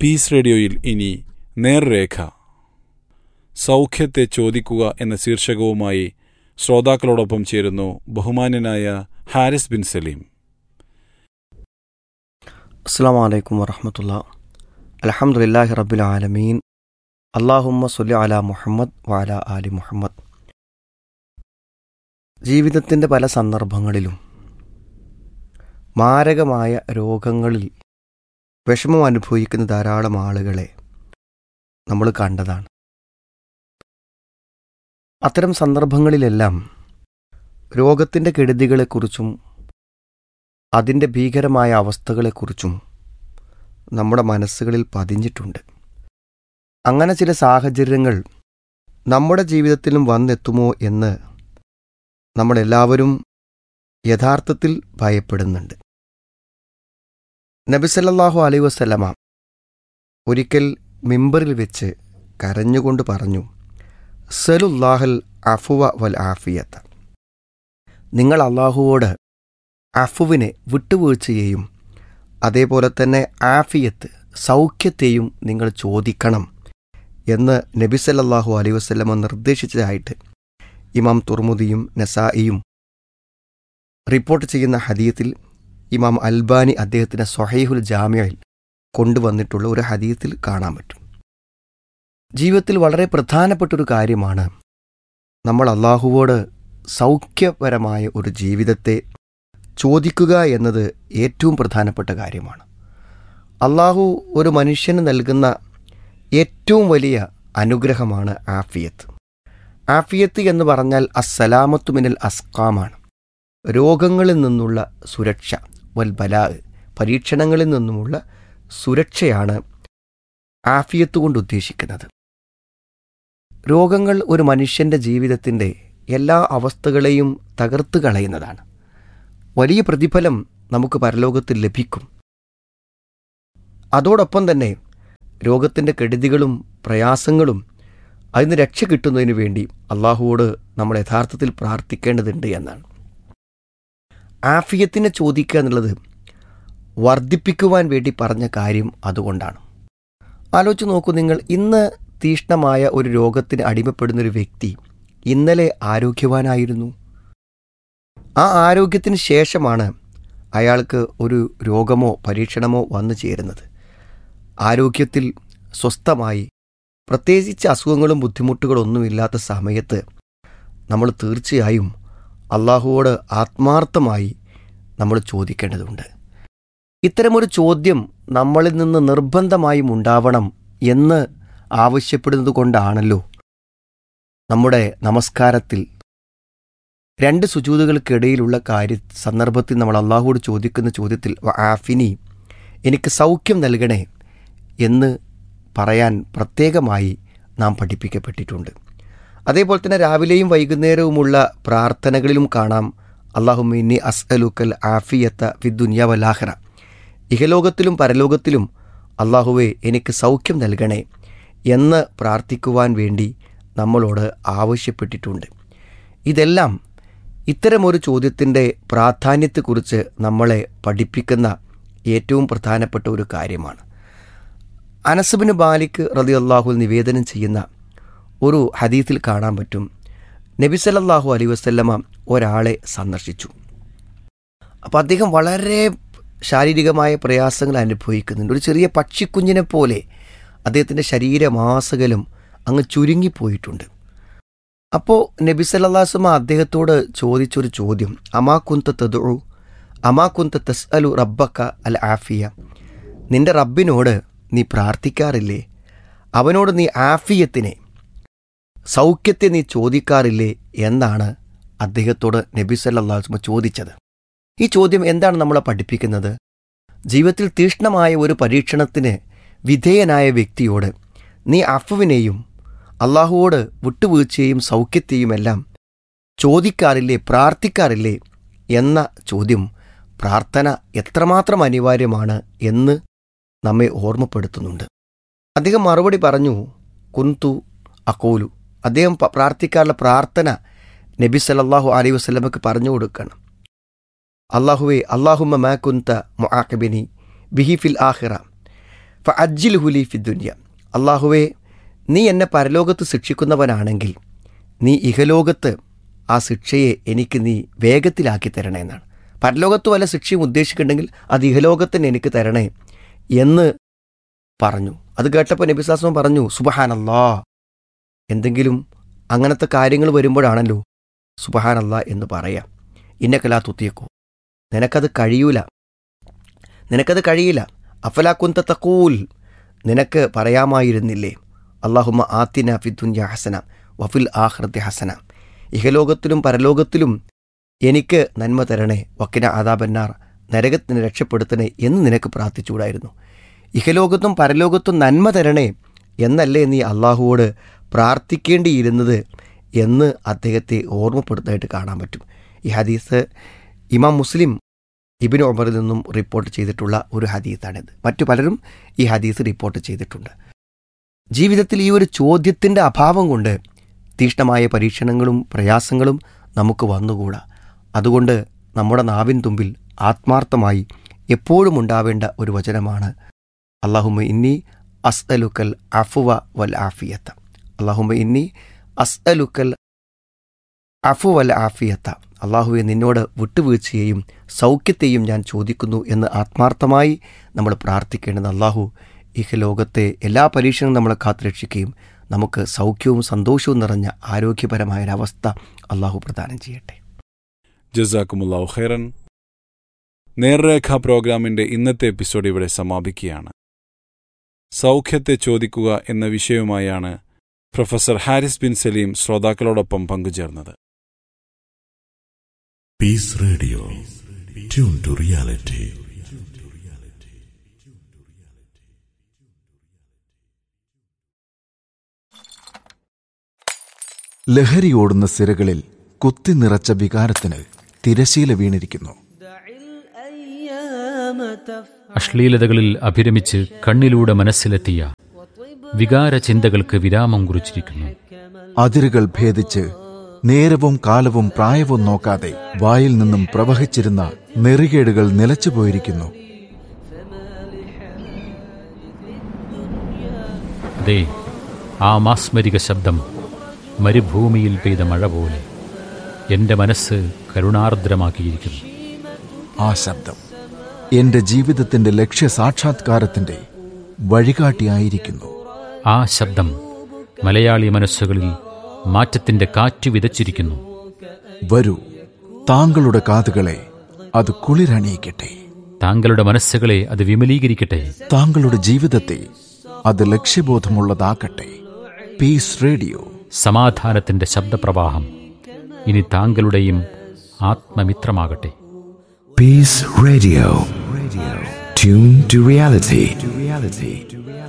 Piece റേഡിയോയിൽ ഇനി നേർരേഖ സൗഖ്യത്തെ ചോദിക്കുക എന്ന ശീർഷകവുമായി ശ്രോതാക്കളോടൊപ്പം ചേരുന്നു ബഹുമാന്യനായ ഹാരിസ് ബിൻ സലീം അസ്സാം വലൈക്കും വറഹമത്തുള്ള അലഹമുല്ലാഹി റബ്ബുൽ ആലമീൻ അള്ളാഹുമ്മ സുല്ലി അല മുഹമ്മദ് വാല ആലി മുഹമ്മദ് ജീവിതത്തിൻ്റെ പല സന്ദർഭങ്ങളിലും മാരകമായ രോഗങ്ങളിൽ വിഷമം അനുഭവിക്കുന്ന ധാരാളം ആളുകളെ നമ്മൾ കണ്ടതാണ് അത്തരം സന്ദർഭങ്ങളിലെല്ലാം രോഗത്തിൻ്റെ കെടുതികളെക്കുറിച്ചും അതിൻ്റെ ഭീകരമായ അവസ്ഥകളെക്കുറിച്ചും നമ്മുടെ മനസ്സുകളിൽ പതിഞ്ഞിട്ടുണ്ട് അങ്ങനെ ചില സാഹചര്യങ്ങൾ നമ്മുടെ ജീവിതത്തിലും വന്നെത്തുമോ എന്ന് നമ്മളെല്ലാവരും യഥാർത്ഥത്തിൽ ഭയപ്പെടുന്നുണ്ട് നബിസല്ലാഹു അലൈ വസ്ലമ ഒരിക്കൽ മിമ്പറിൽ വെച്ച് കരഞ്ഞുകൊണ്ട് പറഞ്ഞു സലുല്ലാഹൽ അഫുവ വൽ ആഫിയത്ത് നിങ്ങൾ അള്ളാഹുവോട് അഫുവിനെ വിട്ടുവീഴ്ചയെയും അതേപോലെ തന്നെ ആഫിയത്ത് സൗഖ്യത്തെയും നിങ്ങൾ ചോദിക്കണം എന്ന് നബി സല്ലല്ലാഹു അലൈഹി വസല്ലമ നിർദ്ദേശിച്ചതായിട്ട് ഇമാം തുർമുദിയും നസായിയും റിപ്പോർട്ട് ചെയ്യുന്ന ഹദീത്തിൽ ഇമാം അൽബാനി അദ്ദേഹത്തിൻ്റെ സൊഹൈഹുൽ ജാമ്യയിൽ കൊണ്ടുവന്നിട്ടുള്ള ഒരു ഹദീത്തിൽ കാണാൻ പറ്റും ജീവിതത്തിൽ വളരെ പ്രധാനപ്പെട്ടൊരു കാര്യമാണ് നമ്മൾ അള്ളാഹുവോട് സൗഖ്യപരമായ ഒരു ജീവിതത്തെ ചോദിക്കുക എന്നത് ഏറ്റവും പ്രധാനപ്പെട്ട കാര്യമാണ് അള്ളാഹു ഒരു മനുഷ്യന് നൽകുന്ന ഏറ്റവും വലിയ അനുഗ്രഹമാണ് ആഫിയത്ത് ആഫിയത്ത് എന്ന് പറഞ്ഞാൽ അസ്സലാമത്തു മിനൽ അസ്കാമാണ് രോഗങ്ങളിൽ നിന്നുള്ള സുരക്ഷ വൽ ബലാ പരീക്ഷണങ്ങളിൽ നിന്നുമുള്ള സുരക്ഷയാണ് ആഫിയത്ത് കൊണ്ട് ഉദ്ദേശിക്കുന്നത് രോഗങ്ങൾ ഒരു മനുഷ്യൻ്റെ ജീവിതത്തിൻ്റെ എല്ലാ അവസ്ഥകളെയും തകർത്ത് കളയുന്നതാണ് വലിയ പ്രതിഫലം നമുക്ക് പരലോകത്തിൽ ലഭിക്കും അതോടൊപ്പം തന്നെ രോഗത്തിൻ്റെ കെടുതികളും പ്രയാസങ്ങളും അതിന് രക്ഷ കിട്ടുന്നതിന് വേണ്ടി അള്ളാഹുവോട് നമ്മൾ യഥാർത്ഥത്തിൽ പ്രാർത്ഥിക്കേണ്ടതുണ്ട് എന്നാണ് ആഫിയത്തിനെ ചോദിക്കുക എന്നുള്ളത് വർദ്ധിപ്പിക്കുവാൻ വേണ്ടി പറഞ്ഞ കാര്യം അതുകൊണ്ടാണ് ആലോചിച്ച് നോക്കൂ നിങ്ങൾ ഇന്ന് തീഷ്ണമായ ഒരു രോഗത്തിന് അടിമപ്പെടുന്നൊരു വ്യക്തി ഇന്നലെ ആരോഗ്യവാനായിരുന്നു ആ ആരോഗ്യത്തിന് ശേഷമാണ് അയാൾക്ക് ഒരു രോഗമോ പരീക്ഷണമോ വന്നു ചേരുന്നത് ആരോഗ്യത്തിൽ സ്വസ്ഥമായി പ്രത്യേകിച്ച് അസുഖങ്ങളും ബുദ്ധിമുട്ടുകളും ഒന്നുമില്ലാത്ത സമയത്ത് നമ്മൾ തീർച്ചയായും അള്ളാഹുവോട് ആത്മാർത്ഥമായി നമ്മൾ ചോദിക്കേണ്ടതുണ്ട് ഇത്തരമൊരു ചോദ്യം നമ്മളിൽ നിന്ന് നിർബന്ധമായും ഉണ്ടാവണം എന്ന് ആവശ്യപ്പെടുന്നത് കൊണ്ടാണല്ലോ നമ്മുടെ നമസ്കാരത്തിൽ രണ്ട് സുജൂതുകൾക്കിടയിലുള്ള കാര്യ സന്ദർഭത്തിൽ നമ്മൾ അള്ളാഹുവോട് ചോദിക്കുന്ന ചോദ്യത്തിൽ ആഫിനി എനിക്ക് സൗഖ്യം നൽകണേ എന്ന് പറയാൻ പ്രത്യേകമായി നാം പഠിപ്പിക്കപ്പെട്ടിട്ടുണ്ട് അതേപോലെ തന്നെ രാവിലെയും വൈകുന്നേരവുമുള്ള പ്രാർത്ഥനകളിലും കാണാം അള്ളാഹുമിന്നി അസ്അലുക്കൽ ആഫിയത്ത വിദ്ദുനിയ വലാഹ്റ ഇഹലോകത്തിലും പരലോകത്തിലും അള്ളാഹുവെ എനിക്ക് സൗഖ്യം നൽകണേ എന്ന് പ്രാർത്ഥിക്കുവാൻ വേണ്ടി നമ്മളോട് ആവശ്യപ്പെട്ടിട്ടുണ്ട് ഇതെല്ലാം ഇത്തരമൊരു ചോദ്യത്തിൻ്റെ പ്രാധാന്യത്തെക്കുറിച്ച് നമ്മളെ പഠിപ്പിക്കുന്ന ഏറ്റവും പ്രധാനപ്പെട്ട ഒരു കാര്യമാണ് അനസബിന് ബാലിക്ക് റതി അള്ളാഹുൽ നിവേദനം ചെയ്യുന്ന ഒരു ഹദീത്തിൽ കാണാൻ പറ്റും നബി സല്ലല്ലാഹു അലൈ വസല്ലമ ഒരാളെ സന്ദർശിച്ചു അപ്പോൾ അദ്ദേഹം വളരെ ശാരീരികമായ പ്രയാസങ്ങൾ അനുഭവിക്കുന്നുണ്ട് ഒരു ചെറിയ പക്ഷിക്കുഞ്ഞിനെ പോലെ അദ്ദേഹത്തിൻ്റെ ശരീരമാസകലും അങ്ങ് ചുരുങ്ങിപ്പോയിട്ടുണ്ട് അപ്പോൾ നബി സല്ലാസ്മ അദ്ദേഹത്തോട് ചോദിച്ചൊരു ചോദ്യം അമാ കുന്ത തദു അമാ കുന്ത തസ് അലു റബ്ബക്ക അൽ ആഫിയ നിന്റെ റബ്ബിനോട് നീ പ്രാർത്ഥിക്കാറില്ലേ അവനോട് നീ ആഫിയത്തിനെ സൗഖ്യത്തെ നീ ചോദിക്കാറില്ലേ എന്നാണ് അദ്ദേഹത്തോട് നബി സല്ലാസ്മ ചോദിച്ചത് ഈ ചോദ്യം എന്താണ് നമ്മളെ പഠിപ്പിക്കുന്നത് ജീവിതത്തിൽ തീഷ്ണമായ ഒരു പരീക്ഷണത്തിന് വിധേയനായ വ്യക്തിയോട് നീ അഫുവിനെയും അള്ളാഹുവോട് വിട്ടുവീഴ്ചയും സൗഖ്യത്തെയുമെല്ലാം ചോദിക്കാറില്ലേ പ്രാർത്ഥിക്കാറില്ലേ എന്ന ചോദ്യം പ്രാർത്ഥന എത്രമാത്രം അനിവാര്യമാണ് എന്ന് നമ്മെ ഓർമ്മപ്പെടുത്തുന്നുണ്ട് അദ്ദേഹം മറുപടി പറഞ്ഞു കുന്തു അക്കോലു അദ്ദേഹം പ- പ്രാർത്ഥിക്കാറുള്ള പ്രാർത്ഥന നബി സല്ലല്ലാഹു അലൈഹി വസല്ലമക്ക് പറഞ്ഞു കൊടുക്കണം അള്ളാഹുവെ അള്ളാഹുമ്മ മാ കുന്ത മുആഖിബിനി ബിഹി ഫിൽ ആഖിറ ഫ അജ്ജിൽ ഹുലി ഫിദ്ദുന്യ അള്ളാഹുവേ നീ എന്നെ പരലോകത്ത് ശിക്ഷിക്കുന്നവനാണെങ്കിൽ നീ ഇഹലോകത്ത് ആ ശിക്ഷയെ എനിക്ക് നീ വേഗത്തിലാക്കി തരണേ എന്നാണ് പരലോകത്ത് വല്ല ശിക്ഷയും ഉദ്ദേശിക്കുന്നുണ്ടെങ്കിൽ അത് ഇഹലോകത്തിന് എനിക്ക് തരണേ എന്ന് പറഞ്ഞു അത് കേട്ടപ്പോൾ നബിസാസ്മം പറഞ്ഞു സുബഹാനല്ലാ എന്തെങ്കിലും അങ്ങനത്തെ കാര്യങ്ങൾ വരുമ്പോഴാണല്ലോ സുബഹാനല്ലാ എന്ന് പറയാം ഇന്നക്കലാ തുത്തിയക്കോ നിനക്കത് കഴിയൂല നിനക്കത് കഴിയില്ല അഫലാക്കുന്ത തക്കൂൽ നിനക്ക് പറയാമായിരുന്നില്ലേ അള്ളാഹുമ്മ ആത്തിന ഫിദ്ദുന്യ ഹസന വഫിൽ ആഹ്റത്തെ ഹസന ഇഹലോകത്തിലും പരലോകത്തിലും എനിക്ക് നന്മ തരണേ വക്കിന ആദാബന്നാർ നരകത്തിന് രക്ഷപ്പെടുത്തണേ എന്ന് നിനക്ക് പ്രാർത്ഥിച്ചുകൂടായിരുന്നു ഇഹലോകത്തും പരലോകത്തും നന്മ തരണേ എന്നല്ലേ നീ അള്ളാഹുവോട് പ്രാർത്ഥിക്കേണ്ടിയിരുന്നത് എന്ന് അദ്ദേഹത്തെ ഓർമ്മപ്പെടുത്തായിട്ട് കാണാൻ പറ്റും ഈ ഹദീസ് ഇമാം മുസ്ലിം ഇബിൻ ഒമറിൽ നിന്നും റിപ്പോർട്ട് ചെയ്തിട്ടുള്ള ഒരു ഹദീസാണിത് മറ്റു പലരും ഈ ഹദീസ് റിപ്പോർട്ട് ചെയ്തിട്ടുണ്ട് ജീവിതത്തിൽ ഈ ഒരു ചോദ്യത്തിൻ്റെ അഭാവം കൊണ്ട് തീക്ഷ്ണമായ പരീക്ഷണങ്ങളും പ്രയാസങ്ങളും നമുക്ക് വന്നുകൂടാ അതുകൊണ്ട് നമ്മുടെ നാവിൻ തുമ്പിൽ ആത്മാർത്ഥമായി എപ്പോഴും ഉണ്ടാവേണ്ട ഒരു വചനമാണ് അള്ളാഹുമ ഇന്നി അസ്അലുക്കൽ അഫുവ വൽ ആഫിയത്ത അള്ളാഹുമ ഇന്നി അസ്അലുക്കൽ അഫു വൽ ആഫിയത്ത അള്ളാഹുവെ നിന്നോട് വിട്ടുവീഴ്ചയെയും സൗഖ്യത്തെയും ഞാൻ ചോദിക്കുന്നു എന്ന് ആത്മാർത്ഥമായി നമ്മൾ പ്രാർത്ഥിക്കേണ്ടത് അള്ളാഹു ഇഹലോകത്തെ എല്ലാ പരീക്ഷണവും നമ്മളെ കാത്തുരക്ഷിക്കുകയും നമുക്ക് സൗഖ്യവും സന്തോഷവും നിറഞ്ഞ ആരോഗ്യപരമായ ഒരവസ്ഥ അള്ളാഹു പ്രദാനം ചെയ്യട്ടെ ജസാക്കുമുല്ലാഹു ഖൈറൻ നേർരേഖ പ്രോഗ്രാമിന്റെ ഇന്നത്തെ എപ്പിസോഡ് ഇവിടെ സമാപിക്കുകയാണ് സൗഖ്യത്തെ ചോദിക്കുക എന്ന വിഷയവുമായാണ് പ്രൊഫസർ ഹാരിസ് ബിൻ സലീം ശ്രോതാക്കളോടൊപ്പം പങ്കുചേർന്നത് Peace Radio. Tune to reality. ലഹരിയോടുന്ന സിരകളിൽ കുത്തി നിറച്ച വികാരത്തിന് തിരശീല വീണിരിക്കുന്നു അശ്ലീലതകളിൽ അഭിരമിച്ച് കണ്ണിലൂടെ മനസ്സിലെത്തിയ വികാര ചിന്തകൾക്ക് വിരാമം കുറിച്ചിരിക്കുന്നു അതിരുകൾ ഭേദിച്ച് നേരവും കാലവും പ്രായവും നോക്കാതെ വായിൽ നിന്നും പ്രവഹിച്ചിരുന്ന നെറികേടുകൾ നിലച്ചുപോയിരിക്കുന്നു അതെ ആ മാസ്മരിക ശബ്ദം മരുഭൂമിയിൽ പെയ്ത മഴ പോലെ എന്റെ മനസ്സ് കരുണാർദ്രമാക്കിയിരിക്കുന്നു ആ ശബ്ദം എന്റെ ജീവിതത്തിന്റെ ലക്ഷ്യ സാക്ഷാത്കാരത്തിന്റെ വഴികാട്ടിയായിരിക്കുന്നു ആ ശബ്ദം മലയാളി മനസ്സുകളിൽ മാറ്റത്തിന്റെ കാറ്റ് വിതച്ചിരിക്കുന്നു വരൂ താങ്കളുടെ കാതുകളെ അത് കുളിരണിയിക്കട്ടെ താങ്കളുടെ മനസ്സുകളെ അത് വിമലീകരിക്കട്ടെ താങ്കളുടെ ജീവിതത്തെ അത് ലക്ഷ്യബോധമുള്ളതാക്കട്ടെ പീസ് റേഡിയോ സമാധാനത്തിന്റെ ശബ്ദപ്രവാഹം ഇനി താങ്കളുടെയും ആത്മമിത്രമാകട്ടെ Peace Radio. Radio. Tune to reality. To reality.